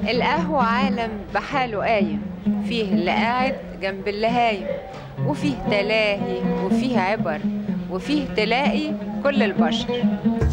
القهوة عالم بحاله قايم فيه اللي قاعد جنب اللي هايم وفيه تلاهي وفيه عبر وفيه تلاقي كل البشر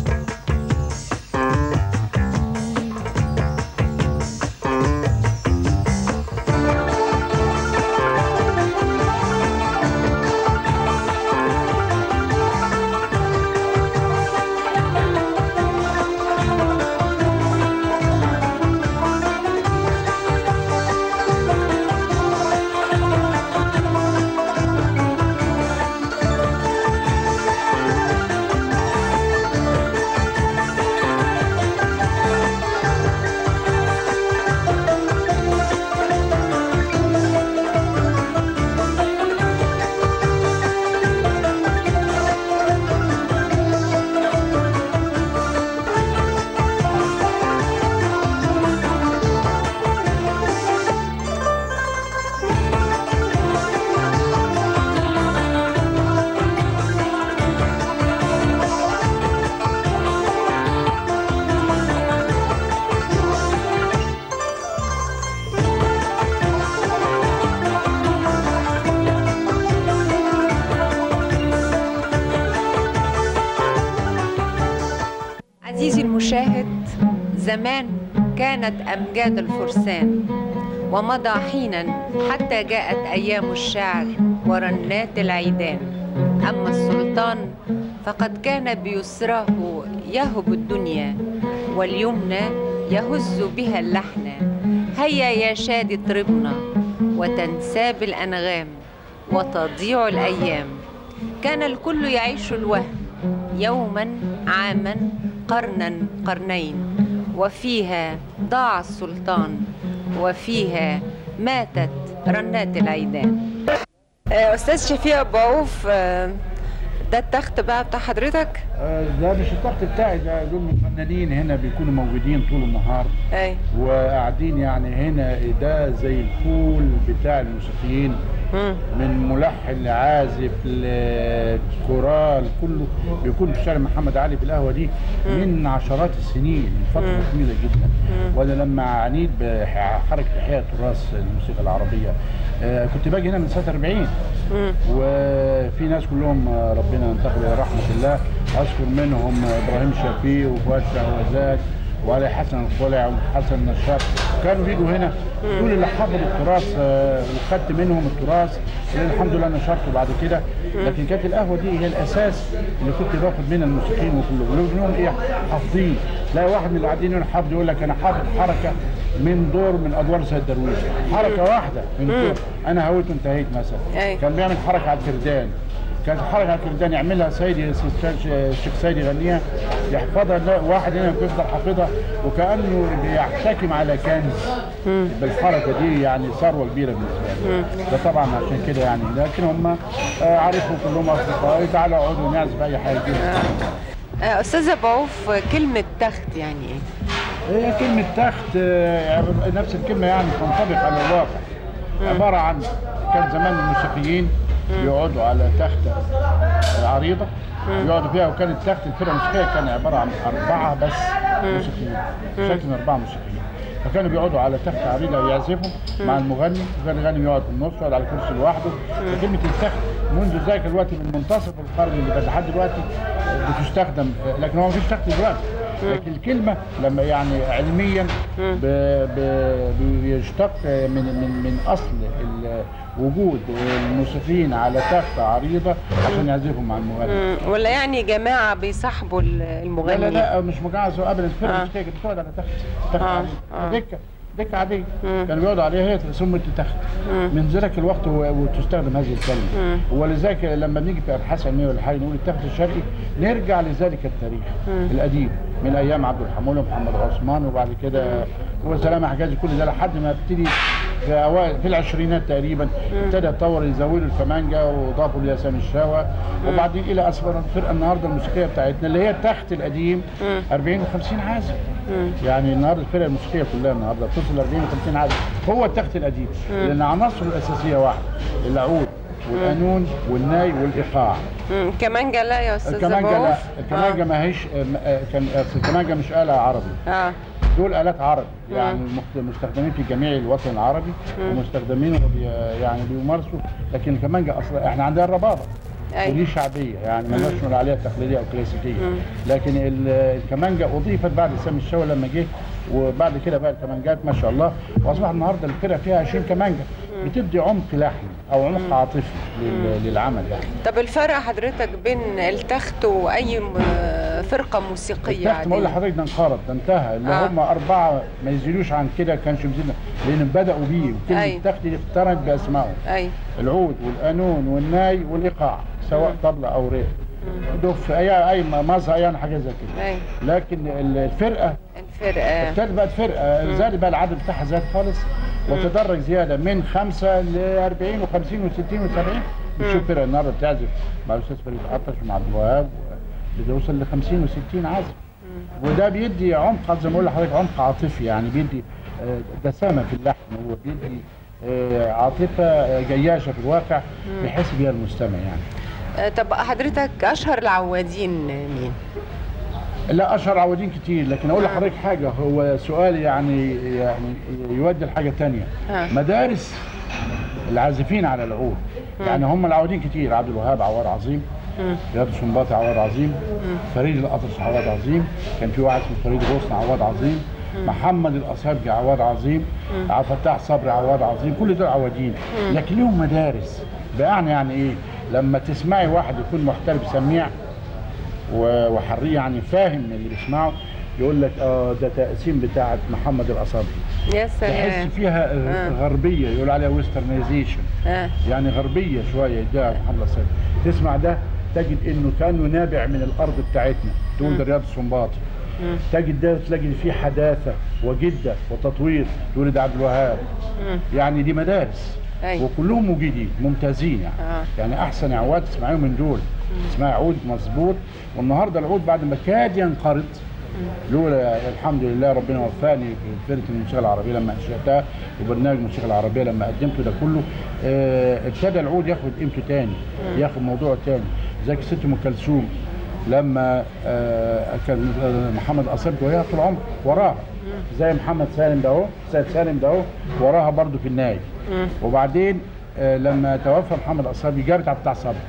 عزيزي المشاهد زمان كانت أمجاد الفرسان ومضى حينا حتى جاءت أيام الشعر ورنات العيدان أما السلطان فقد كان بيسراه يهب الدنيا واليمنى يهز بها اللحن هيا يا شادي اطربنا وتنساب الأنغام وتضيع الأيام كان الكل يعيش الوهم يوما عاما قرنا قرنين وفيها ضاع السلطان وفيها ماتت رنات العيدان آه، استاذ شفيع ابو عوف آه، ده التخت بقى بتاع حضرتك آه، ده مش الضغط بتاعي ده دول الفنانين هنا بيكونوا موجودين طول النهار اي وقاعدين يعني هنا ده زي الفول بتاع الموسيقيين مم. من ملحن لعازف لكورال كله بيكون في شارع محمد علي في القهوه دي من عشرات السنين فتره طويله جدا وانا لما عنيت بحركه احياء التراث الموسيقى العربيه آه، كنت باجي هنا من سنه 40 مم. وفي ناس كلهم آه، ربنا ينتقل الى رحمه الله اذكر منهم ابراهيم شفيق وفؤاد شهوزات وعلي حسن الخلع وحسن نشاط كانوا بيجوا هنا دول اللي حفظوا التراث آه، وخدت منهم التراث اللي الحمد لله نشرته بعد كده لكن كانت القهوه دي هي الاساس اللي كنت باخد منها الموسيقيين وكلهم لهم ايه حافظين تلاقي واحد من اللي قاعدين هنا حافظ يقول لك انا حافظ حركه من دور من ادوار سيد درويش حركه واحده من دور انا هويت وانتهيت مثلا أي. كان بيعمل حركه على الكردان كانت حركه على الكردان يعملها سيدي الشيخ سيد يغنيها يحفظها لا- واحد هنا يفضل حافظها وكانه بيحتكم على كنز بالحركه دي يعني ثروه كبيره بالنسبه لي ده طبعا عشان كده يعني لكن هم آه، عارفهم كلهم اصدقائي تعالوا اقعدوا نعزف اي حاجه كده آه، استاذ ابو عوف كلمه تخت يعني ايه هي كلمة تخت آه، نفس الكلمة يعني تنطبق على الواقع عبارة عن كان زمان الموسيقيين يقعدوا على تختة عريضة يقعدوا فيها وكان التخت الفرقة الموسيقية كان عبارة عن أربعة بس موسيقيين شكل من أربعة موسيقيين فكانوا بيقعدوا على تخت عريضة يعزفوا مع المغني وكان الغني يقعد في النص يقعد على كرسي لوحده فكلمة التخت منذ ذاك الوقت من منتصف القرن اللي كان لحد دلوقتي آه، بتستخدم آه، لكن هو مفيش تخت دلوقتي لكن الكلمة لما يعني علميا ب- ب- بيشتق من من من اصل ال- وجود الموسيقيين على تخته عريضه عشان يعزفوا مع المغني. مم. ولا يعني جماعه بيصاحبوا ال- لا المغني لا لا مش مجعز ابدا الفرقه آه. الموسيقيه كانت بتقعد على تخت تخت آه، عريض. آه. دكه دكه عاديه مم. كانوا بيقعدوا عليها هي سمت تخت من ذلك الوقت و- وتستخدم هذه الكلمه ولذلك لما بنيجي في ابحاث علميه ولا حاجه نقول التخت الشرقي نرجع لذلك التاريخ القديم من ايام عبد الحمول ومحمد عثمان وبعد كده وسلامه حجازي كل ده لحد ما ابتدي في اوائل في العشرينات تقريبا ابتدى يتطور يزودوا الكمانجا وضافوا لياسام الشاوى وبعدين الى اسفل الفرقه النهارده الموسيقيه بتاعتنا اللي هي التخت القديم 40 و50 عازف يعني النهارده الفرقه الموسيقيه كلها النهارده بتصل 40 و50 عازف هو التخت القديم لان عناصره الاساسيه واحده العود والقانون والناي والايقاع مم. كمانجا لا يا استاذ الكمانجا أبو لا عوف؟ الكمانجا ما هيش آه، آه، كان أصل الكمانجا مش آلة عربي اه دول آلات عربي مم. يعني المخت- مستخدمين في جميع الوطن العربي مم. ومستخدمين وبي يعني بيمارسوا لكن الكمانجة اصلا احنا عندنا الربابة أيوة. ودي شعبيه يعني ما نقدرش نقول عليها تقليديه او كلاسيكيه مم. لكن ال- الكمانجه اضيفت بعد سامي الشاوي لما جه وبعد كده بقى الكمانجات ما شاء الله واصبح النهارده الفرقه فيها 20 كمانجه بتدي عمق لحني او عمق عاطفي لل- للعمل يعني طب الفرق حضرتك بين التخت واي م- فرقه موسيقيه التخت ما اقول عاديه لحضرتك ده انقرض ده انتهى اللي آه. هم اربعه ما يزيدوش عن كده كانش يزيدنا لان بداوا بيه وكلمه أيوة. التخت دي اقترنت باسمائهم اي العود والقانون والناي والايقاع سواء طبله او ريح دف اي اي مزه اي حاجه زي كده اي لكن ال- الفرقه الفرقه ابتدت بقت فرقه زاد بقى العدد بتاعها زاد خالص وتدرج زياده من خمسه ل 40 و50 و60 و70 بتشوف فرقه النهارده بتعزف مع الاستاذ فريد عطش ومع عبد الوهاب بتوصل ل 50 و60 عازف وده بيدي عمق زي ما بقول لحضرتك عمق عاطفي يعني بيدي آه، دسامه في اللحن هو بيدي آه، عاطفه آه، جياشه في الواقع بيحس بيها المستمع يعني آه، طب حضرتك اشهر العوادين مين لا اشهر عوادين كتير لكن اقول آه. لحضرتك حاجه هو سؤال يعني يعني يودي لحاجه تانية آه. مدارس العازفين على العود يعني هم العوادين كتير عبد الوهاب عواد عظيم مم. رياض السنباطي عواد عظيم فريد الاطرش عواد عظيم كان في واحد اسمه فريد غصن عواد عظيم محمد الاصابجي عواد عظيم عبد الفتاح صبري عواد عظيم كل دول عوادين لكن ليهم مدارس بمعنى يعني ايه لما تسمعي واحد يكون محترف سميع و- وحري يعني فاهم اللي بيسمعه يقول لك اه ده تقسيم بتاعت محمد الاصابجي يا تحس سلام فيها آه. غربيه يقول عليها ويسترنايزيشن آه. يعني غربيه شويه ده محمد الاصابجي تسمع ده تجد انه كانه نابع من الارض بتاعتنا تقول ده رياض السنباطي مم. تجد ده تلاقي فيه حداثه وجده وتطوير تقول ده عبد الوهاب مم. يعني دي مدارس أيوة. وكلهم مجيدين ممتازين يعني آه. يعني احسن عواد تسمعيهم من دول تسمعي عود مظبوط والنهارده العود بعد ما كاد ينقرض لولا الحمد لله ربنا وفقني في فرقه الموسيقى العربيه لما انشاتها وبرنامج الموسيقى العربيه لما قدمته ده كله آه، ابتدى العود ياخد قيمته تاني ياخد موضوع تاني زي ست ام كلثوم لما آه، كان آه، محمد اصابجي وهي طول عمره وراها زي محمد سالم ده اهو سيد سالم ده اهو وراها برضه في الناي مم. وبعدين آه، لما توفى محمد اصابجي جابت عبد الفتاح صبري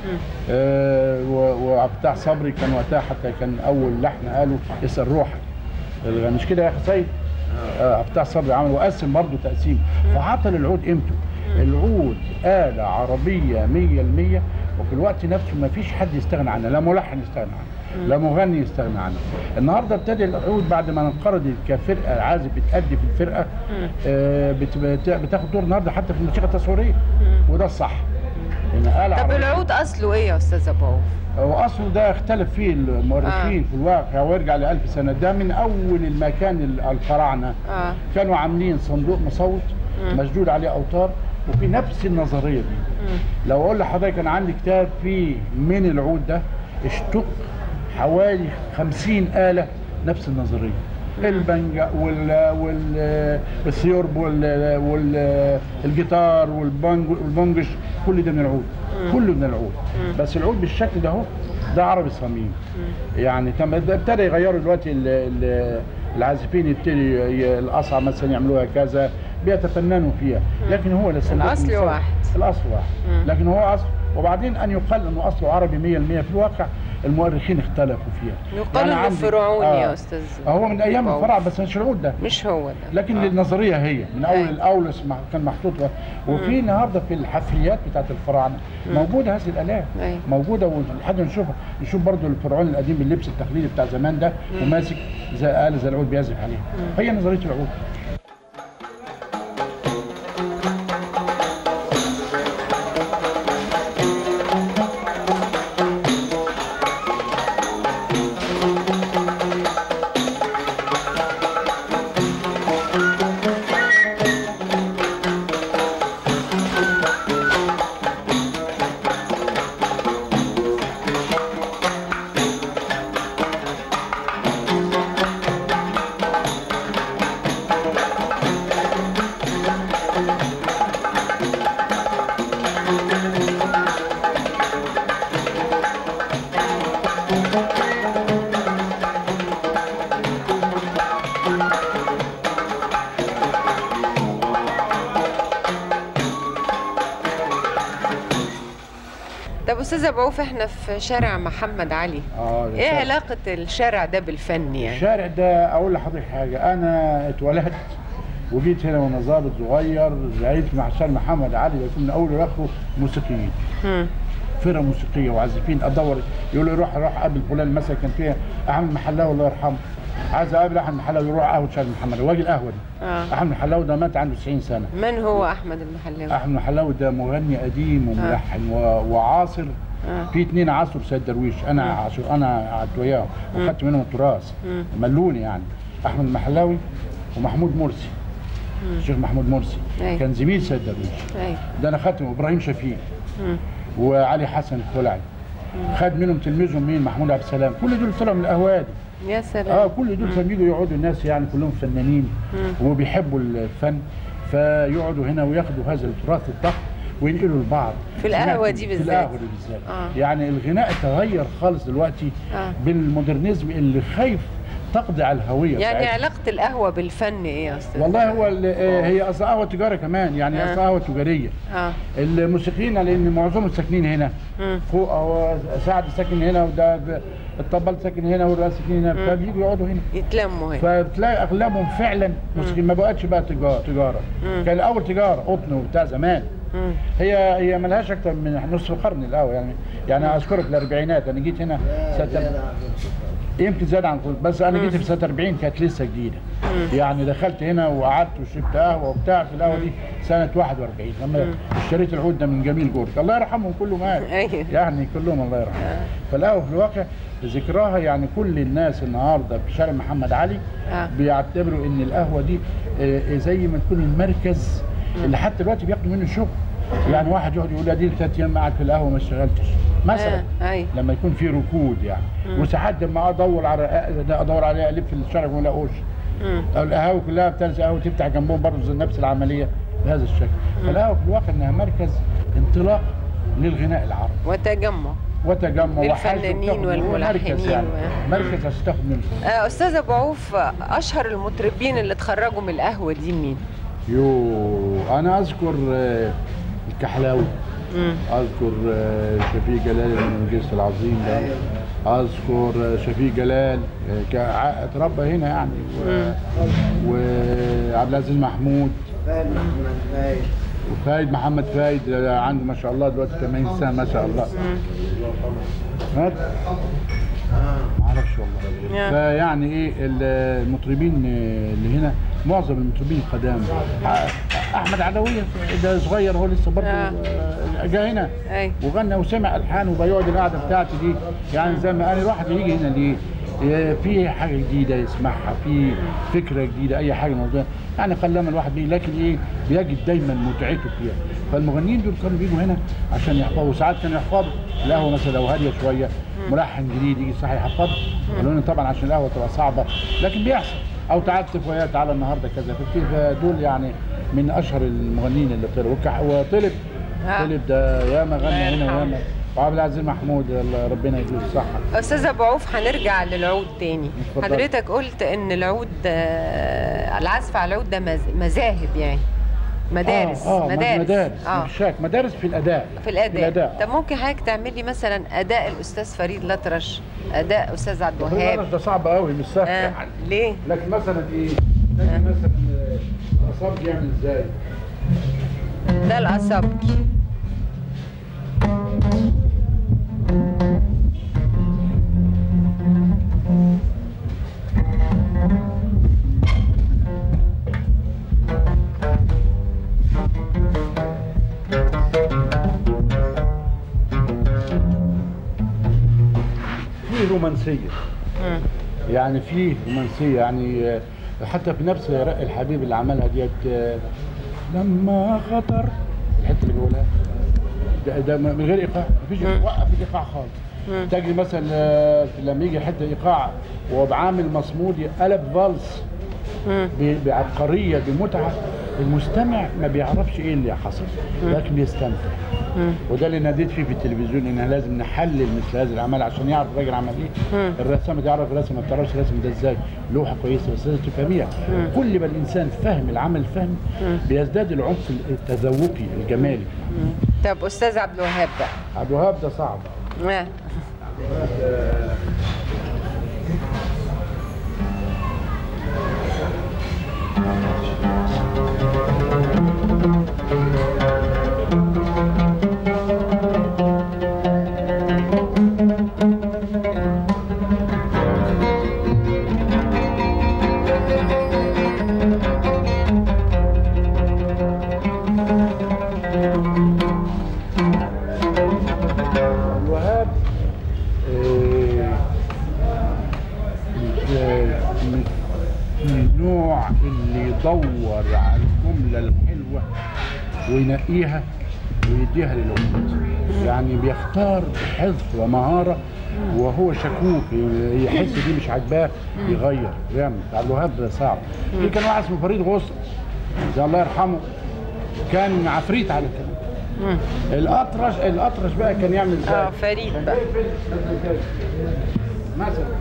آه، و- وعبد الفتاح صبري كان وقتها حتى كان اول لحن قاله اسال روحك الغ- مش كده يا اخي سيد آه، عبد الفتاح صبري عمل وقسم برضه تقسيم فعطى للعود قيمته العود آلة عربية 100% وفي الوقت نفسه ما فيش حد يستغنى عنها لا ملحن يستغنى عنها لا مغني يستغنى عنها النهارده ابتدى العود بعد ما انقرضت كفرقه عازف بتأدي في الفرقه آه، بت- بت- بتاخد دور النهارده حتى في الموسيقى التصويريه وده الصح لان آلة طب عربية. العود اصله ايه يا استاذ ابو عوف؟ هو اصله ده اختلف فيه المؤرخين آه. في الواقع ويرجع لألف سنه ده من اول المكان ال- الفراعنه اه كانوا عاملين صندوق مصوت مشدود عليه اوتار وفي نفس النظريه دي مم. لو اقول لحضرتك انا عندي كتاب فيه من العود ده اشتق حوالي خمسين آلة نفس النظرية البنجا وال وال والثيورب وال وال الجيتار والبنج والبنجش كل ده من العود كله من العود بس العود بالشكل ده اهو ده عربي صميم يعني تم ده ابتدى يغيروا دلوقتي ال- ال- العازفين يبتدي ي- الاصعع مثلا يعملوها كذا بيتفننوا فيها لكن هو لسه الأصل واحد. الاصل واحد مم. لكن هو اصل وبعدين ان يقال انه اصله عربي 100% في الواقع المؤرخين اختلفوا فيها يقال انه عندي- فرعوني يا استاذ هو من ايام أبو. الفرع بس مش العود ده مش هو ده لكن آه. النظريه هي من اول أيوة. الاولس مع- كان محطوط وفي النهارده في الحفريات بتاعت الفراعنه موجوده هذه الالات أيوة. موجوده ولحد نشوفها نشوف برضو الفرعون القديم باللبس التقليدي بتاع زمان ده وماسك زي آلة زي العود بيعزف عليها هي نظريه العود استاذ ابو عوف احنا في شارع محمد علي اه ده ايه شارع. علاقه الشارع ده بالفن يعني الشارع ده اقول لحضرتك حاجه انا اتولدت وجيت هنا وانا ظابط صغير زعيت مع شارع محمد علي يكون من اوله لاخره موسيقيين مم. فرقه موسيقيه وعازفين ادور يقول لي روح روح قابل فلان مثلا كان فيها احمد محلاوي الله يرحمه عايز اقابل احمد محلاوي يروح قهوه شارع محمد واجي القهوه دي آه. احمد محلاوي ده مات عنده 90 سنه من هو احمد المحلاوي احمد محلاوي ده مغني قديم وملحن و- وعاصر آه. في اتنين عصروا سيد درويش انا عاشر انا قعدت وياهم وخدت منهم التراث مم. ملوني يعني احمد المحلاوي ومحمود مرسي الشيخ محمود مرسي أيوة. كان زميل سيد درويش ايوه ده انا خدته ابراهيم شفيق مم. وعلي حسن الخلعي خد منهم تلميذهم مين محمود عبد السلام كل دول طلعوا من القهوه دي يا سلام اه كل دول كانوا بيجوا يقعدوا الناس يعني كلهم فنانين وبيحبوا الفن فيقعدوا هنا وياخدوا هذا التراث الضخم وينقلوا لبعض في القهوة سمعت- دي في بالذات. القهوه دي بالذات آه. يعني الغناء تغير خالص دلوقتي آه. بالمودرنزم اللي خايف تقضي على الهويه يعني بتاعتنا. علاقه القهوه بالفن ايه يا استاذ والله هو ال- آه، هي اصلا قهوه تجاره كمان يعني آه. اصلا قهوه تجاريه اه الموسيقيين لان معظمهم ساكنين هنا مم. فوق هو سعد ساكن هنا وده ب- الطبال ساكن هنا والراس ساكن هنا فبييجوا يقعدوا هنا يتلموا هنا فبتلاقي اغلبهم فعلا موسيقيين ما بقتش بقى تجاره تجاره مم. كان الاول تجاره قطن وبتاع زمان مم. هي هي ملهاش اكتر من نصف قرن الاول يعني يعني اذكرك الاربعينات انا جيت هنا سنه يمكن زاد عن كل بس انا جيت في سنه 40 كانت لسه جديده يعني دخلت هنا وقعدت وشربت قهوه وبتاع في القهوه دي سنه 41 لما اشتريت العود ده من جميل جورج الله يرحمهم كله مات أيوه. يعني كلهم الله يرحمهم فالقهوه في الواقع ذكراها يعني كل الناس النهارده في شارع محمد علي آه. بيعتبروا ان القهوه دي آه، زي ما تكون المركز اللي حتى دلوقتي بياخدوا منه الشغل يعني واحد يقعد يقول ادي ثلاث ايام قاعد في القهوه ما اشتغلتش مثلا آه، أيوه. لما يكون في ركود يعني وساعات لما ادور على ادور عليها الف في الشارع وما الاقوش مم. القهاوي كلها بتلزق قهوه تفتح جنبهم برضه زي نفس العمليه بهذا الشكل فالقهوه في الواقع انها مركز انطلاق للغناء العربي وتجمع وتجمع وحاجة للفنانين وتاخد- والملحنين مركز يعني و- مركز عشان تاخد منه آه، استاذ ابو عوف آه، اشهر المطربين اللي اتخرجوا من القهوه دي مين يو انا اذكر آه، الكحلاوي مم. اذكر آه، شفيق جلال المنجز العظيم ده اذكر آه، شفيق جلال آه، كع- اتربى هنا يعني و- وعبد العزيز محمود وفايد محمد فايد آه، عنده ما شاء الله دلوقتي 80 سنه ما شاء الله مات ما اعرفش والله يا. فيعني ايه ال- المطربين آه، اللي هنا معظم المطربين القدام ح- احمد عدويه ده صغير هو لسه برضه آه. آه، جه هنا اي وغنى وسمع الحان وبيقعد القعده بتاعتي دي يعني زي ما انا الواحد يجي هنا ليه؟ إيه، في حاجه جديده يسمعها في فكره جديده اي حاجه موجوده يعني قلما الواحد بيه لكن ايه بيجد دايما متعته فيها فالمغنيين دول كانوا بيجوا هنا عشان يحفظوا ساعات كانوا يحفظوا القهوه مثلا لو هاديه شويه ملحن جديد يجي صح يحفظ قالوا لنا طبعا عشان القهوه تبقى صعبه لكن بيحصل او تعال اتفق وياه تعالى النهارده كذا ففي دول يعني من اشهر المغنيين اللي طلعوا وك- وطلب آه. طلب ده ياما غنى الله هنا يرحمه. ياما وعبد العزيز محمود الله ربنا يديله الصحه استاذ ابو عوف هنرجع للعود تاني اتفضل. حضرتك قلت ان العود آه، العزف على العود ده مز- مذاهب يعني مدارس آه, آه مدارس مدارس اه مش شاك مدارس في الاداء في الاداء الاداء طب ممكن حضرتك تعمل لي مثلا اداء الاستاذ فريد الأطرش اداء استاذ عبد الوهاب ده صعب قوي مش سهل آه. يعني ليه لكن مثلا ايه لكن مثلا آه، الاصاب يعمل ازاي ده الأصابجي في رومانسيه مم. يعني في رومانسيه يعني آه، حتى في نفس رق الحبيب اللي عملها ديت آه، لما خطر الحته اللي بيقولها ده, ده من غير ايقاع مفيش مم. وقف الايقاع خالص مم. تجي مثلا آه، لما يجي حته ايقاع وبعامل مصمود قلب فالس مم. ب- بعبقريه بمتعه المستمع ما بيعرفش ايه اللي حصل لكن بيستمتع مم. وده اللي ناديت فيه في التلفزيون ان لازم نحلل مثل هذه الاعمال عشان يعرف الراجل عمل ايه مم. الرسامه تعرف الرسم ما بتعرفش الرسم ده ازاي لوحه كويسه بس لازم تفهميها كل ما الانسان فهم العمل الفهمي بيزداد العمق التذوقي الجمالي طب استاذ عبد الوهاب بقى عبد الوهاب ده صعب آه. عبد الوهاب آه، آه، من من النوع اللي يدور على الجملة الحلوة وينقيها ويديها للأمة يعني بيختار بحرص ومهارة وهو شكوك يحس دي مش عاجباه يغير يعمل عبد الوهاب ده صعب في كان واحد اسمه فريد غصن ده الله يرحمه كان عفريت على كده مم. الاطرش الاطرش بقى كان يعمل ازاي؟ اه فريد بقى مثلا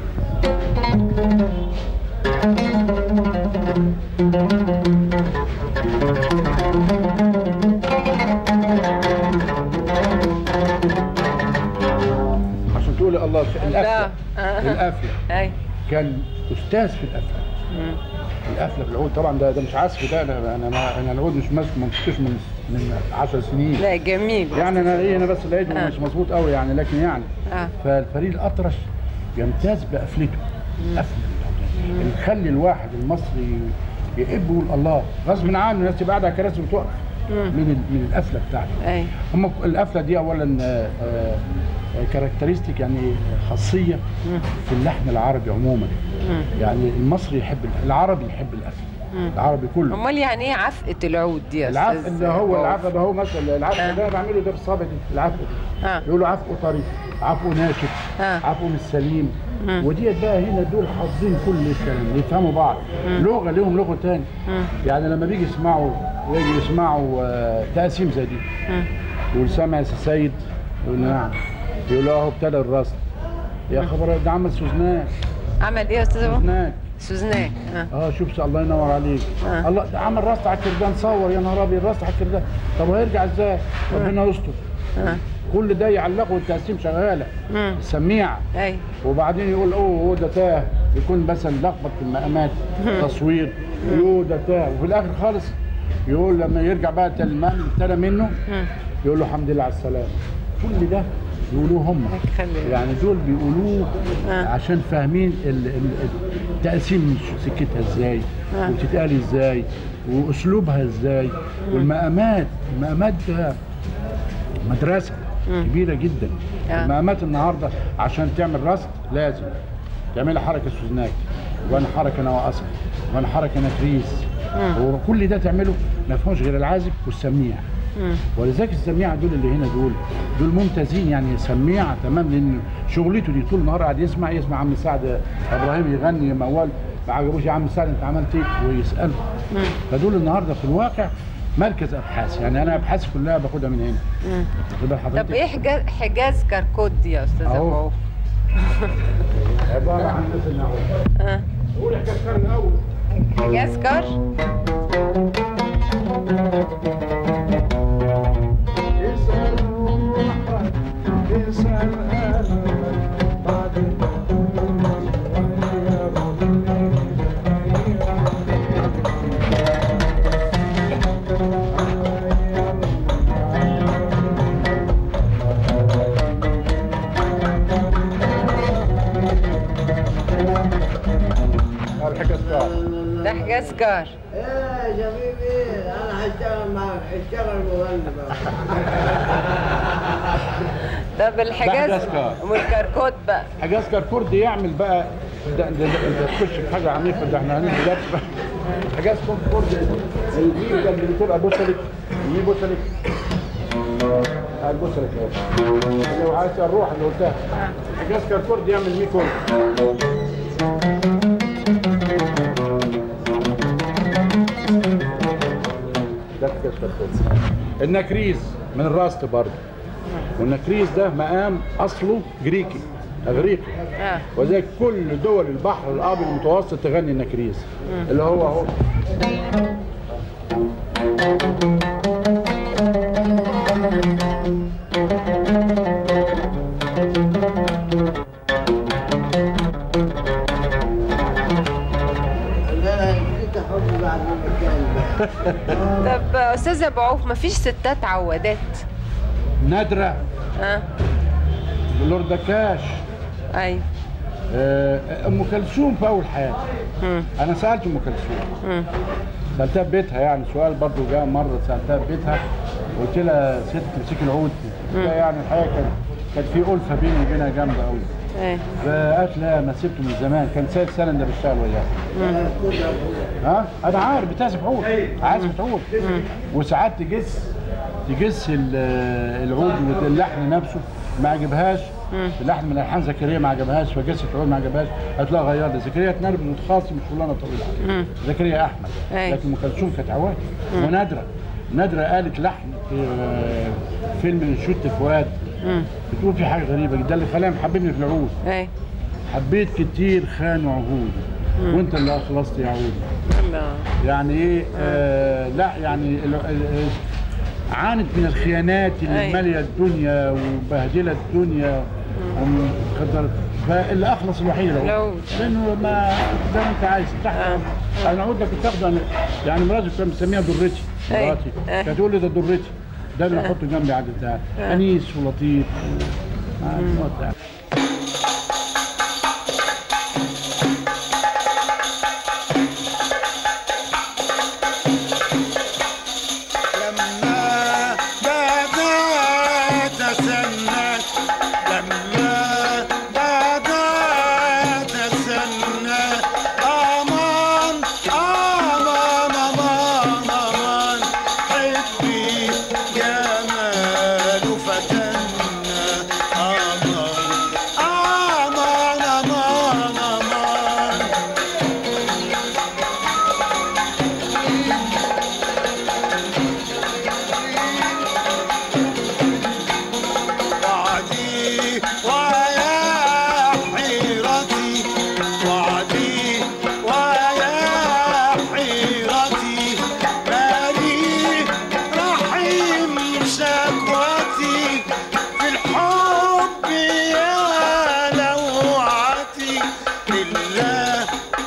عشان تقول الله في لا القفله آه. القفله اي كان استاذ في القفله مم. القفله في العود طبعا ده ده مش عزف ده انا انا ما انا العود مش ماسك ما مسكتوش من من 10 سنين لا جميل يعني انا ايه انا بس لقيته آه. مش مظبوط قوي يعني لكن يعني اه فالفريق الاطرش يمتاز بقفلته قفله اللي تخلي الواحد المصري يحب يقول الله غصب عنه الناس تبقى قاعده على الكراسي وتقف من ال- من القفله بتاعته اي هم القفله دي اولا آه، آه، كاركترستيك يعني خاصيه في اللحن العربي عموما يعني المصري يحب العربي يحب القفله العربي كله امال يعني ايه عفقه العود دي يا العفق استاذ اللي هو عوف؟ العفق ده هو مثلا العفق آه. ده بعمله ده بالصابع دي العفق دي اه يقولوا عفقه طري عفقه ناشف آه. عفقه مش سليم مم. وديت بقى هنا دول حافظين كل الكلام يفهموا بعض لغه لهم لغه تاني مم. يعني لما بيجي يسمعوا يجي يسمعوا آه، تقسيم زي دي مم. يقول سامع يا سي سيد يقول نعم يقول له اهو ابتدى الرصد يا خبر ده عمل سوزناك عمل ايه يا استاذ عوف؟ سوزناك سوزناك اه اه شوف الله ينور عليك آه. الله ده عمل راست على الكردان صور يا نهار ابيض راست على الكردان طب وهيرجع ازاي ربنا يستر اه كل ده يعلقه والتقسيم شغاله مم. السميعه اي وبعدين يقول اوه هو ده تاه يكون مثلا لخبط في المقامات تصوير يقول ده تاه وفي الاخر خالص يقول لما يرجع بقى المقام اللي ابتدى منه مم. يقول له الحمد لله على السلامه كل ده يقولوه هم خلي يعني دول بيقولوه آه. عشان فاهمين ال- ال- التقسيم سكتها ازاي آه. وبتتقال ازاي واسلوبها ازاي والمقامات المقامات ده مدرسه كبيره جدا آه. المقامات النهارده عشان تعمل رصد لازم تعملها حركه سوزناك وانا حركه نواقصه وانا حركه نكريس وكل ده تعمله ما فيهوش غير العازف والسميع مم. ولذلك السميعه دول اللي هنا دول دول ممتازين يعني سميعه تمام لان شغلته دي طول النهار قاعد يسمع يسمع عم سعد ابراهيم يغني موال ما عجبوش يا عم سعد انت عملت ايه ويساله مم. فدول النهارده في الواقع مركز ابحاث يعني انا ابحاثي كلها باخدها من هنا مم. واخد بال حضرتك؟ طب ايه حجاز حجاز كركوت دي يا استاذ أهو. عوف؟ عباره عن مثل نحو اه قول حكايه الكرم الاول حجاز كر اسال روحك اسال قلبك بعد الحكايه الصعبه ده حجاز كر ايه يا حبيبي انا هشتغل معك اشتغل مغني بقى طب الحجاز حجاز كر. والكركوت بقى حجاز كركورد يعمل بقى ده ده ده ده تخش في حاجه عميقه ده احنا هندي درس بقى حجاز كركورد الجيل ده اللي بتبقى بوسلك دي بوسلك هاي البوسلك اهي لو عايز الروح اللي قلتها حجاز كركورد يعمل مي كورد ده حجاز كركورد النكريز من الراست برضه والنكريز ده مقام اصله جريكي اغريقي اه وذلك كل دول البحر الابيض المتوسط تغني النكريز اللي هو اهو طب استاذ ابو عوف مفيش ستات عوادات نادره ها لوردا كاش ايوه آه، ام كلثوم في اول حياتي مم. انا سالت ام كلثوم مم. سالتها في بيتها يعني سؤال برضو جاء مره سالتها في بيتها قلت لها ست تمسك العود قلت لها يعني الحقيقه كان كانت في الفه بيني وبينها جامده قوي ايه فقالت لا ما سبته من زمان كان سيد سنه ده بيشتغل وياها ها انا عارف بتعزف عود عازف عود وساعات تجس تجس ال- العود واللحن نفسه ما عجبهاش اللحن من الحان زكريا ما عجبهاش فجست العود ما عجبهاش قالت لها غير لي زكريا تنرب متخاصم مش شغلانه طويله زكريا احمد أي. لكن ام كلثوم كانت عواد ونادره نادره قالت لحن في آه، فيلم شوت فؤاد بتقول في حاجه غريبه جدا ده اللي خلاني محببني في العود ايه حبيت كتير خانوا عهود وانت اللي اخلصت يا عود الله يعني ايه آه لا يعني ال- ال- عانت من الخيانات اللي أي. ماليه الدنيا وبهدله الدنيا ومقدر فاللي اخلص الوحيد العود العود. لانه ما زي ما انت عايز تحت آه. انا العود ده كنت اخده أنا- يعني مراتي كانت مسميها درتي أي. مراتي آه. كانت تقول لي ده درتي ده اللي احطه جنبي عاد بتاع انيس ولطيف آه، ممتع. لما بدأت أسنى لما بدأت أسنى أمان أمان أمان أمان حبي جمال فتنا أمان أمان أمان أمان وعدي ويا حيرتي وعدي ويا حيرتي مالي رحيم شكوتي في الحب يا لوعتي إلا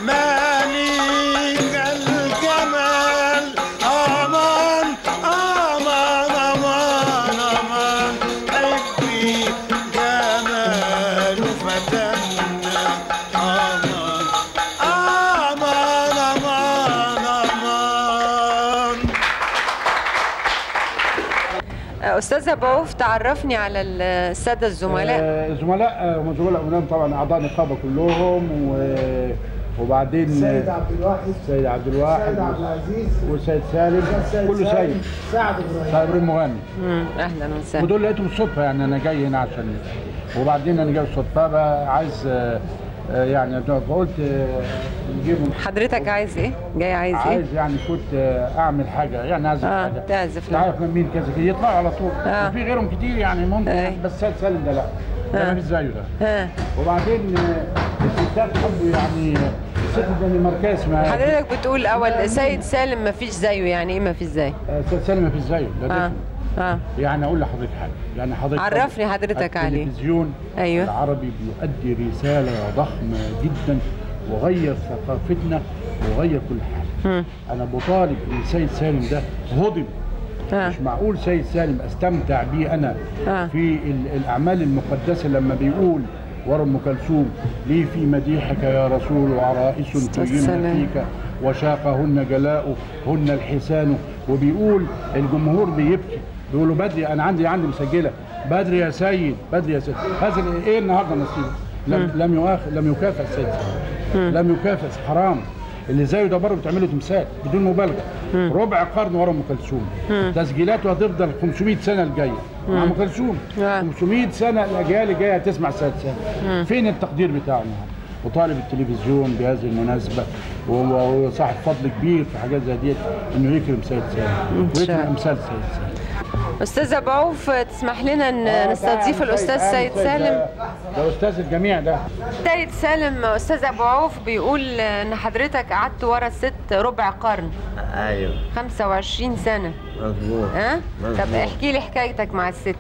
مالك الجمال أمان أمان أمان أمان حبي جمال فتنا أمان أمان أمان أمان استاذ ابو عوف تعرفني على الساده الزملاء آه، الزملاء آه، هم زملاء قدام طبعا اعضاء نقابه كلهم و... وبعدين سيد آه، عبد الواحد سيد عبد الواحد سيد عبد العزيز والسيد سالم كله سيد سعد ابراهيم سيد ابراهيم مغني مم. اهلا وسهلا ودول لقيتهم بالصدفه يعني انا جاي هنا عشان وبعدين انا جاي بالصدفه بقى عايز آه، آه، يعني فقلت آه، نجيبهم حضرتك عايز ايه جاي عايز ايه عايز يعني كنت آه، اعمل حاجه يعني اعزف اه حاجه تعزف انت لنا عارف من مين كذا كده يطلعوا على طول آه. وفي غيرهم كتير يعني ممكن أي. بس سيد سالم ده لا ده آه. ما فيش زيه ده ها وبعدين آه، الستات حبوا يعني الست الدنماركيه اسمها حضرتك بتقول اول سيد سالم ما فيش زيه يعني ايه ما فيش زيه آه، سيد سالم ما فيش زيه ده اه دفن. اه يعني اقول لحضرتك حاجه يعني حضرتك عرفني حضرتك عليه. التلفزيون أيوه. العربي بيؤدي رساله ضخمه جدا وغير ثقافتنا وغير كل حاجه مم. انا بطالب ان سيد سالم ده هضم آه. مش معقول سيد سالم استمتع بيه انا آه. في ال- الاعمال المقدسه لما بيقول ورا ام كلثوم لي في مديحك يا رسول وعرائس السلام. تجن فيك وشاقهن جلاء هن الحسان وبيقول الجمهور بيبكي بيقولوا بدري انا عندي عندي مسجله بدري يا سيد بدري يا سيد هذا ال- ايه النهارده نصيبه لم لم يؤاخ لم يكافئ السيد سالم لم يكافئ حرام اللي زيه ده بره بتعمله تمثال بدون مبالغه ربع قرن ورا ام كلثوم تسجيلاته هتفضل 500 سنه الجايه مع ام كلثوم آه. 500 سنه الاجيال الجايه هتسمع السيد سالم فين التقدير بتاعه النهارده وطالب التلفزيون بهذه المناسبه وهو صاحب فضل كبير في حاجات زي ديت انه يكرم سيد سالم شاء ويكرم الله. امثال سيد سالم استاذ ابو عوف تسمح لنا ان آه، نستضيف تعال الاستاذ تعال سيد سالم ده- ده استاذ الجميع ده سيد سالم استاذ ابو عوف بيقول ان حضرتك قعدت ورا الست ربع قرن ايوه 25 سنه مظبوط ها مظبوط. طب احكي لي حكايتك مع الست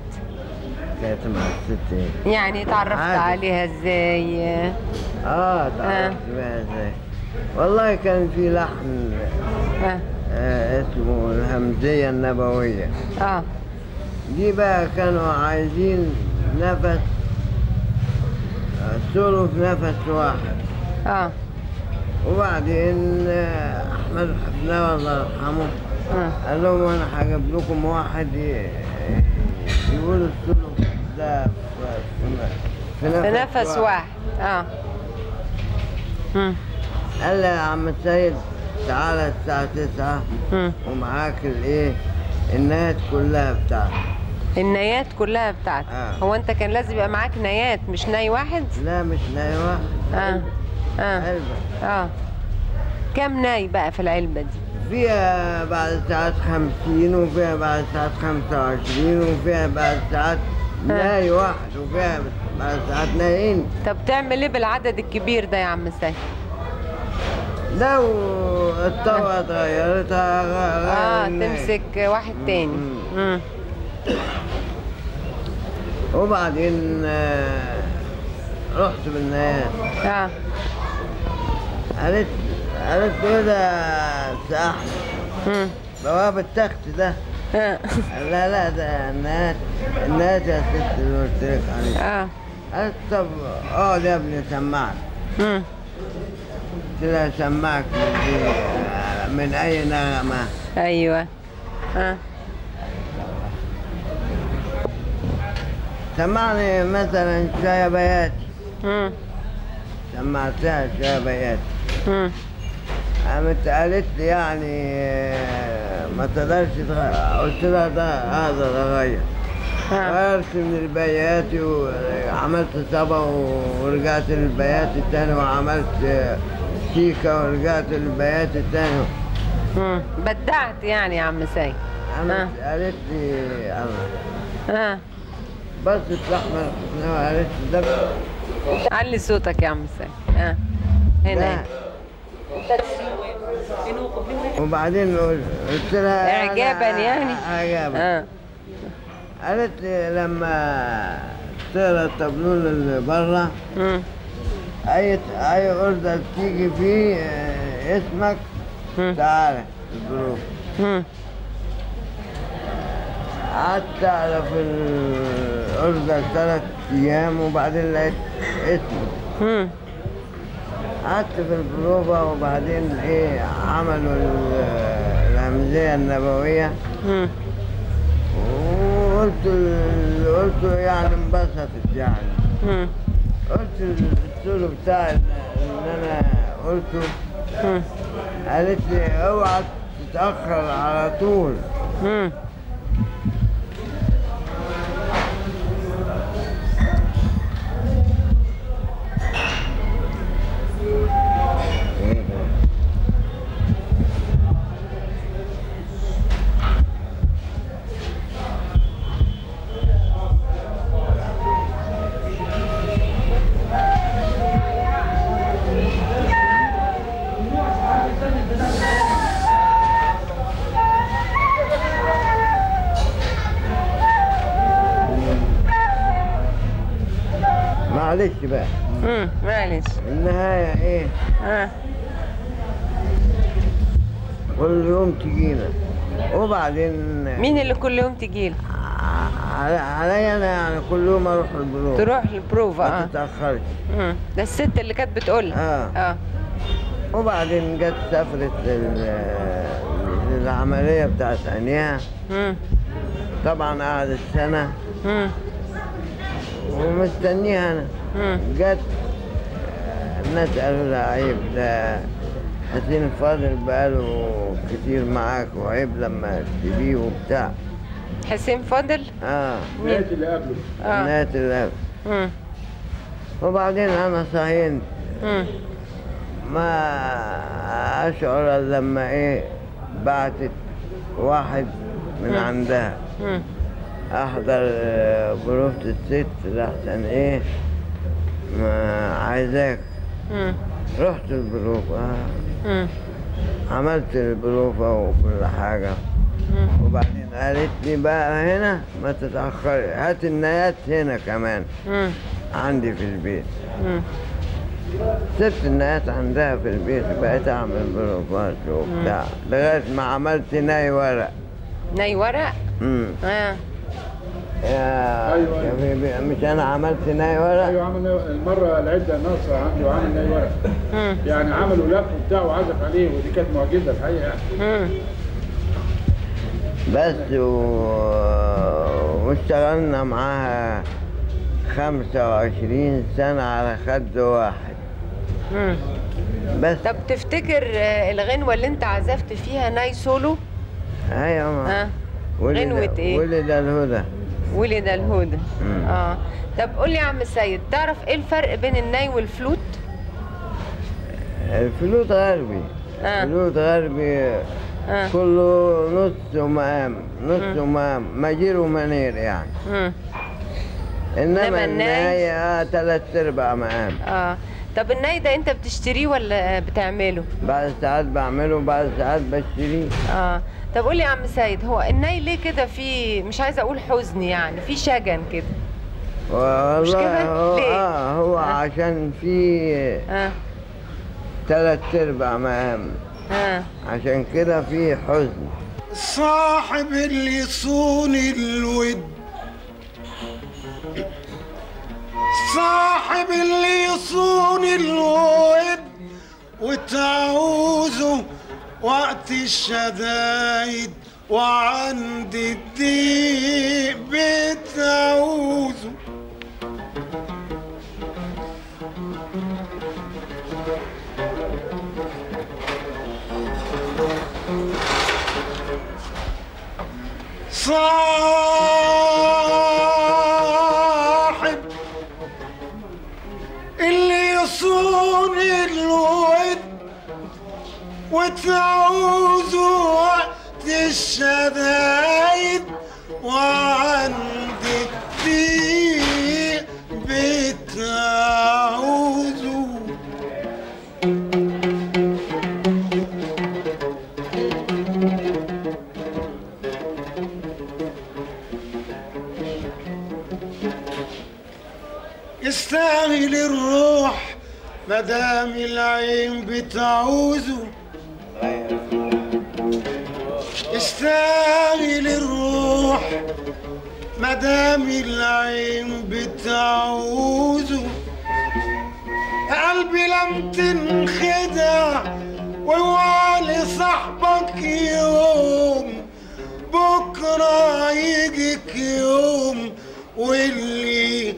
كانت مع الست إيه؟ يعني تعرفت عادي. عليها ازاي اه تعرفت بيها ازاي والله كان في لحن ها آه، اسمه الهمزية النبوية اه دي بقى كانوا عايزين نفس آه، ثلث نفس واحد اه وبعدين آه، أحمد حفناوي الله يرحمه اه قال لهم أنا هجيب لكم واحد ي- يقول الثلث ده في- في في نفس واحد اه مم. قال لي يا عم السيد تعالى الساعة تسعة مم. ومعاك الايه الناس كلها بتاعتك النايات كلها بتاعتك آه. هو انت كان لازم يبقى معاك نايات مش ناي واحد لا مش ناي واحد اه اه علبة اه كم ناي بقى في العلبة دي فيها بعد ساعات خمسين وفيها بعد ساعات خمسة وعشرين وفيها بعد ساعات ناي واحد وفيها بعد ساعات نايين طب تعمل ايه بالعدد الكبير ده يا عم سيد لو الطبقة اتغيرت هغ- اه غير الناي. تمسك واحد تاني مم. مم. وبعدين آه، رحت بالناس اه قالت قالت له إيه ده ساح مم. بواب التخت ده اه لا لا ده الناس الناس يا ست اللي قلت لك عليه اه قالت طب اقعد يا ابني سمعك مم. قلت لها سمعك من, إيه؟ من اي نغمه ايوه اه سمعني مثلا شويه بياتي مم. سمعتها شويه بياتي مم. قامت قالت لي يعني آه، ما تقدرش تغير قلت لها ده هذا غير اه غيرت من البياتي وعملت صبا ورجعت للبياتي التاني وعملت آه، شيكة ورجعت للبياتي التاني مم. بدعت يعني يا عم سيد عملت قالت لي الله اه بس احمر قالت لي ده علي صوتك يا عم سيد اه هنا ده. وبعدين قلت لها إعجاباً أنا- يعني؟ اعجابا اه قالت لي لما تقرا التابلون اللي بره مم. اي اي اوردر تيجي فيه آه، اسمك مم. تعالى الظروف مم. قعدت اعرف الاوردر ثلاث ايام وبعدين لقيت اسمي مم. قعدت في البروفة وبعدين ايه عملوا ال- الهمزية النبوية مم. وقلت ال- قلت يعني انبسطت يعني مم. قلت السولو بتاع اللي انا قلته مم. قالت لي اوعى تتأخر على طول مم. معلش بقى مم. معلش النهاية ايه اه كل يوم تجينا وبعدين مين اللي كل يوم تجيله على- عليا انا يعني كل يوم اروح البروف تروح البروفا ما اه تتأخرش مم. ده الست اللي كانت بتقولها اه اه وبعدين جت سافرت لل- للعملية بتاعت عينيها مم. طبعا قعدت سنة مم. ومستنيها انا مم. جت آه، الناس قالوا لها عيب ده حسين فاضل بقاله كتير معاك وعيب لما تسيبيه وبتاع حسين فاضل اه مين اللي قبله اه الناس اللي مم. وبعدين انا صحيت مم. ما اشعر إلا لما ايه بعتت واحد من مم. عندها مم. احضر آه، بروفة الست لحسن ايه ما عايزاك مم. رحت البروفة مم. عملت البروفة وكل حاجة مم. وبعدين قالت لي بقى هنا ما تتأخري هات النيات هنا كمان مم. عندي في البيت مم. ست الناس عندها في البيت بقيت اعمل بروفات وبتاع لغايه ما عملت ناي ورق ناي ورق امم اه يا أيوة. يا بيبي مش انا عملت ناي ورق ايوه عمل المره العده ناصر عندي وعامل ناي ورق مم. يعني عملوا لف وبتاع وعزف عليه ودي كانت معجزه الحقيقه يعني مم. بس و... واشتغلنا معاها 25 سنة على خد واحد مم. بس طب تفتكر آه، الغنوة اللي انت عزفت فيها ناي سولو ايوه ما اه ولد- غنوة إيه؟ ولد الهدى ولد الهدى مم. اه طب قول لي يا عم سيد تعرف ايه الفرق بين الناي والفلوت الفلوت غربي آه. الفلوت غربي اه كله نص ومقام نص ومقام مجير ومنير يعني مم. انما إنما الناي- الناي اه ثلاث ارباع مقام اه طب الناي ده انت بتشتريه ولا بتعمله بعد ساعات بعمله بعد ساعات بشتريه اه طب قول لي يا عم سيد هو الناي ليه كده في مش عايزه اقول حزن يعني في شجن كده والله كده؟ هو ليه؟ اه هو آه. عشان في اه ثلاث ارباع مقام اه عشان كده في حزن صاحب اللي يصون الود صاحب اللي يصون الود وتعوزه وقت الشدايد وعند الضيق بتعوزه صاحب اللي يصون الود وتعوز وقت الشدايد وعند الضيق بتعوزه يستاهل الروح مدام العين بتعوزه يستاهل الروح مدام العين بتعوزه يا قلبي لم تنخدع واوعى لصاحبك يوم بكرة يجيك يوم واللي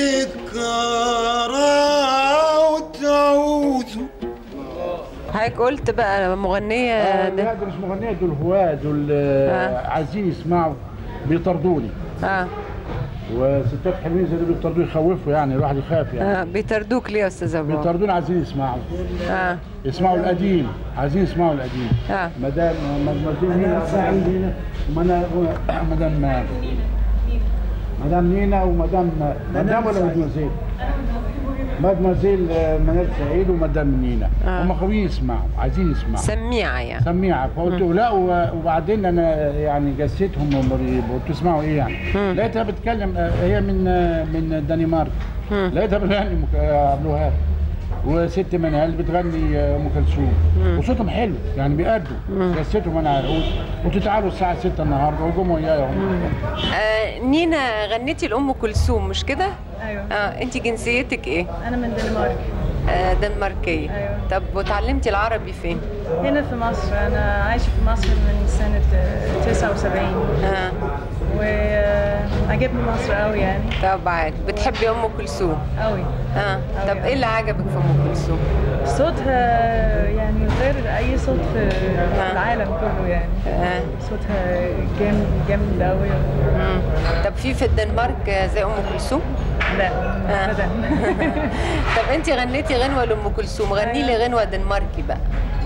تكره وتعوزه حضرتك قلت بقى مغنيه آه، ده لا دول مش مغنيه دول هواة دول آه، آه. عايزين يسمعوا بيطردوني اه وستات حلوين زي دول بيطردوا يخوفوا يعني الواحد يخاف يعني اه بيطردوك ليه يا استاذ ابو بيطردوني عايزين يسمعوا اه يسمعوا القديم عايزين يسمعوا القديم اه مدام مدام نينا سعيد هنا ومنا- مدام مدام نينا ومدام مدام ولا مدمزيل مدمزيل آه، منال سعيد ومدام نينا آه. هم قويين يسمعوا عايزين يسمعوا سميعه يعني سميعة فقلت له لا و- وبعدين انا يعني جسيتهم ومريب بتسمعوا ايه يعني مم. لقيتها بتتكلم آه، هي من آه، من الدنمارك مم. لقيتها بتغني أم- آه، عبد الوهاب وست منال بتغني آه، ام كلثوم وصوتهم حلو يعني بيأدوا جسيتهم انا على العود قلت تعالوا الساعه 6 النهارده وجم ويايا هم آه نينا غنيتي لام كلثوم مش كده ايوه اه انت جنسيتك ايه انا من الدنمارك آه دنماركيه أيوة. طب وتعلمتي العربي فين هنا في مصر انا عايشه في مصر من سنه آه، 79 اه وعجبني مصر قوي يعني طبعا بتحبي ام كلثوم قوي اه طب ايه اللي عجبك في ام كلثوم صوتها يعني غير اي صوت في في العالم كله يعني آه. صوتها جامد جامد قوي مم. طب في في الدنمارك آه، زي ام كلثوم لا آه. ابدا طب انت غنيتي غنوه لام كلثوم غني لي غنوه دنماركي بقى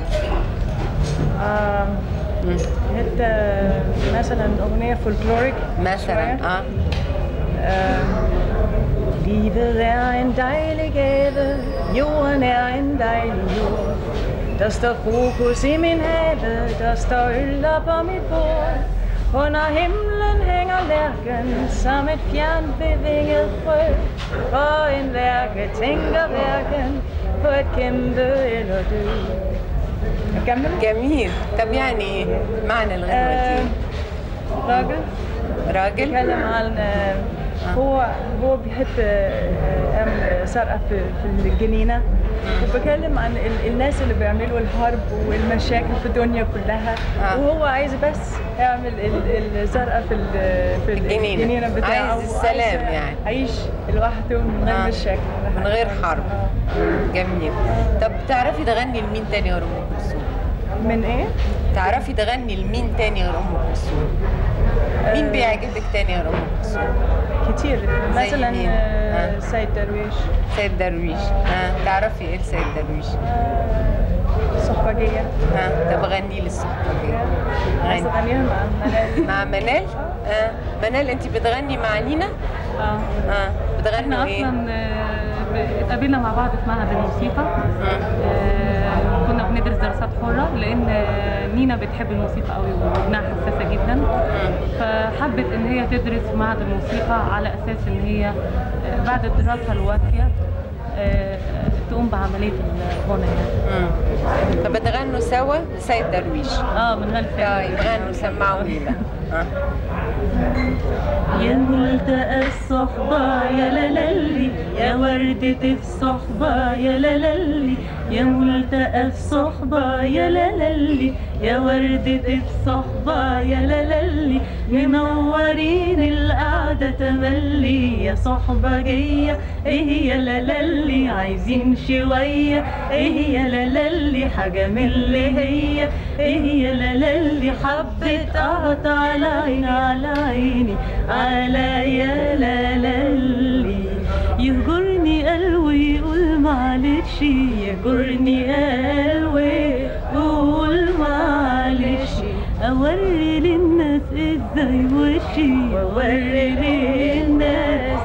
آه، مم. حتى مثلا اغنيه فولكلوريك مثلا اه Livet er en dejlig gave, jorden er en dejlig jord. Der står fokus i min have, der står øl op på mit bord. Under himlen hænger lærken som et fjern bevinget frø. Og en lærke tænker hverken för ett kæmpe eller dø. Gammel? جميل طب يعني ايه معنى الغنوة آه، دي راجل راجل بيتكلم عن آه، هو هو بيحب آه، يعمل سرقة في في الجنينة وبيتكلم عن ال- الناس اللي بيعملوا الحرب والمشاكل في الدنيا كلها آه. وهو عايز بس يعمل ال- الزرقاء في ال- في الجنينة. الجنينة بتاعه عايز السلام وعايز يعني. عيش لوحده من غير آه. مشاكل ولا من حاجة. غير حرب آه. جميل طب تعرفي تغني لمين تاني غير ام كلثوم من ايه؟ تعرفي تغني لمين تاني غير ام كلثوم مين بيعجبك تاني غير ام كلثوم كتير زي مثلا مين؟ آه، آه. سيد درويش سيد درويش ها تعرفي ايه لسيد درويش صحبجية ها طب غني لي الصحبة عايزة غني أغنيها مع منال مع منال ها منال انت بتغني مع نينا اه ها بتغنوا احنا ايه اصلا آه، اتقابلنا مع بعض في معهد الموسيقى آه، كنا بندرس دراسات حرة لأن آه، نينا بتحب الموسيقى قوي وابنها حساسة جدا فحبت إن هي تدرس في معهد الموسيقى على أساس إن هي آه، بعد الدراسة الوافية آه، تقوم بعملية الغنى يعني. مم. فبتغنوا سوا لسيد درويش اه من غير طيب غنوا سمعوا لنا ها يا ملتقى الصحبة يا لالي يا وردة الصحبة يا لالي يا ملتقى الصحبة يا لالي يا وردة الصحبة يا لالي منورين القعدة تملي يا صحبة جاية ايه يا لالي عايزين شوية ايه يا لالي حاجة من اللي هي ايه يا لالي حبة قطع على عيني على عيني على يا لالي يهجرني قلبي يقول معلش يهجرني قلبي يقول معلش اوري للناس ازاي وشي واوري للناس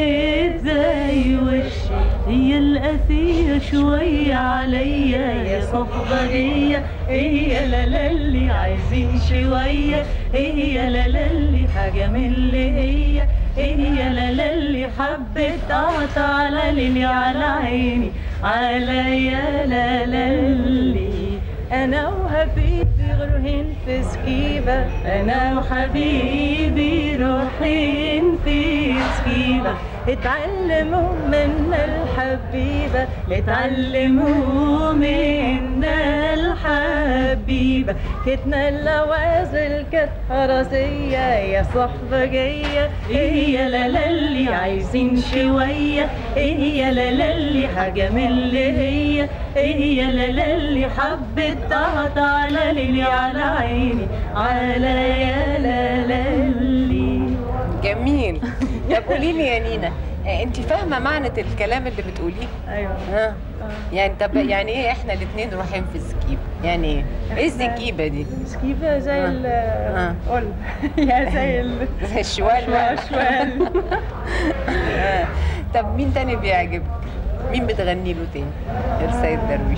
ازاي وشي هي القاسية شوية عليا يا صحبة هي هي لالي عايزين شوية هي لالي حاجة من اللي هي هي لالي حبت قطع على ليلي على عيني على يا لالي انا وحبيبي روحين في سكيبة انا وحبيبي روحين في سكيبة اتعلموا من الحبيبة اتعلموا من الحبيبة كتنا اللوازل كانت راسية يا صحبة جاية ايه يا لالي عايزين شوية ايه يا لالي حاجة من اللي هي ايه يا لالي حبة تقطع على ليلي على عيني على يا لالي جميل طب قولي لي يا نينا آه، انت فاهمه معنى الكلام اللي بتقوليه ايوه ها يعني طب يعني ايه احنا الاثنين رايحين في السكيب يعني ايه ايه السكيبه دي سكيبة زي آه. ال آه. قول يعني زي ال زي الشوال بقى. شوال آه. طب مين تاني بيعجبك مين بتغني له تاني غير سيد درويش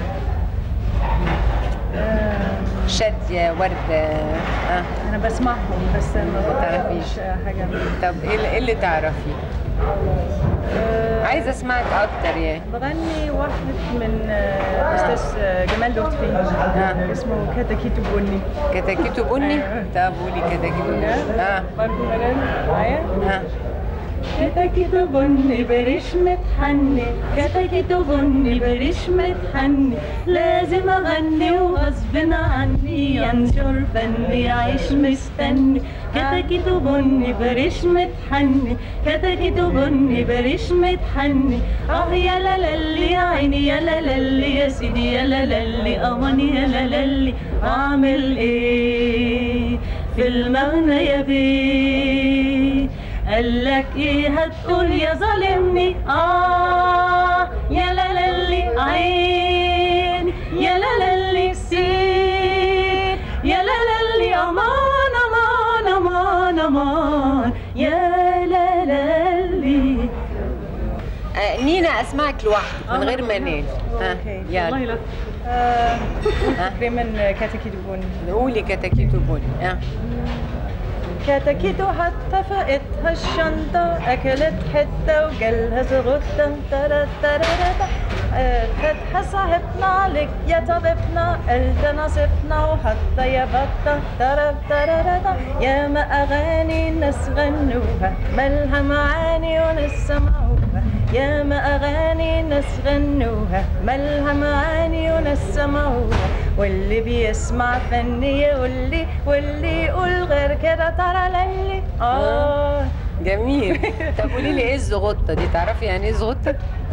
شادية وردة آه. انا بسمعهم بس ما تعرفيش. بعرفش حاجة طب ايه اللي- إيه اللي تعرفيه آه، عايزة اسمعك اكتر يعني بغني واحد من آه، استاذ آه، جمال لطفي آه. اسمه كتاكيتو بني كتاكيتو بني أيوة. طب قولي كتاكيتو بني اه برضه مرن معايا اه كتاكيتو بني بريش متحني كتاكيتو بني بريش متحني لازم اغني وغصب عني انشر فني عيش مستني كتاكيتو بني بريش متحني كتاكيتو بني بريش متحني اه يا لالي يا عيني يا لالي يا سيدي يا لالي اماني يا لالي اعمل ايه في المغنى يا بيه قالك ايه هتقول يا ظالمني اه يا لالي عين يا لالي سير يا لالي امان امان امان امان يا لالي آه، نينا اسمعك لوحدك من غير منال ها أوكي. والله يلا لا فكرة من كاتاكيتو بني قولي كتاكيتو بني اه كتاكيتو حتى فقتها الشنطة أكلت حتة وجالها زغطة ترى ترى خدها صاحبنا لك يا طبيبنا قلت نصفنا وحتى يا بطة ترب ترردا يا ما أغاني الناس غنوها مالها معاني وناس سمعوها يا ما أغاني الناس غنوها مالها معاني وناس سمعوها واللي بيسمع فني يقول لي واللي يقول غير كده ترى للي آه جميل طب قولي لي ايه الزغطه دي تعرفي يعني ايه زغطه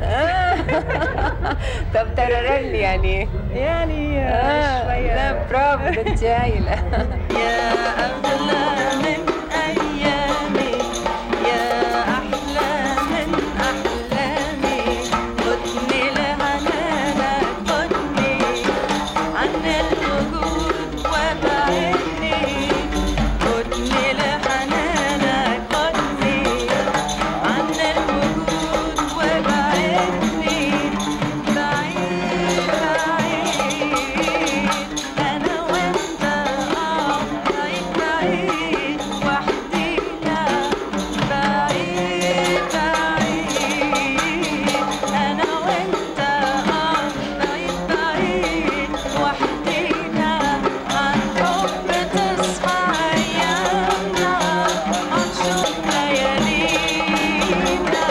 طب تررلي يعني ايه يعني آه، شوية لا برافو ده انت هايله يا أغلى من أيامي يا أحلى من أحلامي خدني لعنانك خدني عن الوجود وابعدني خدني لحنانك خدني عن الوجود وابعدني بعيد بعيد أنا وأنت آه بعيد بعيد وحدينا بعيد بعيد أنا وأنت آه بعيد بعيد وحدينا عن حب تصحى أيامنا عن شوق ليالينا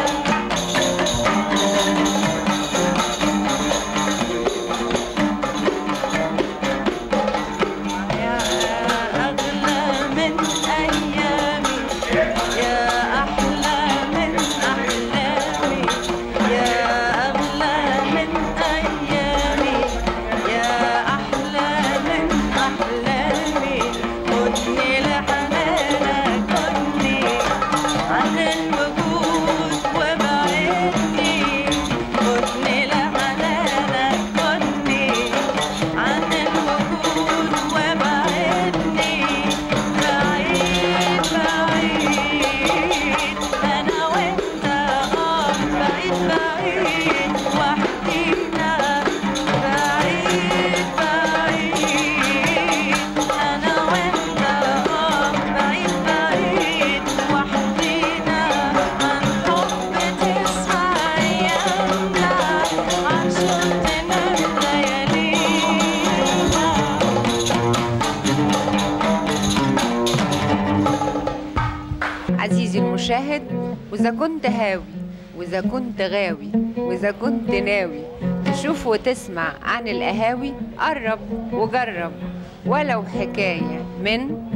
يا أغلى من أيامي يا أحلى من أحلامي يا أغلى من أيامي يا أحلى من أحلامي خدني لحنانك خدني عن الوجود وابعدني خدني لحنانك خدني عن الوجود وابعدني بعيد بعيد أنا وأنت آه بعيد بعيد وحدينا بعيد بعيد أنا وأنت آه بعيد بعيد وحدينا عن حب تسمع أيامنا عن شوقنا ليالينا عزيزي المشاهد وإذا كنت هاوي وإذا كنت غاوي وإذا كنت ناوي تشوف وتسمع عن القهاوي قرب وجرب ولو حكاية من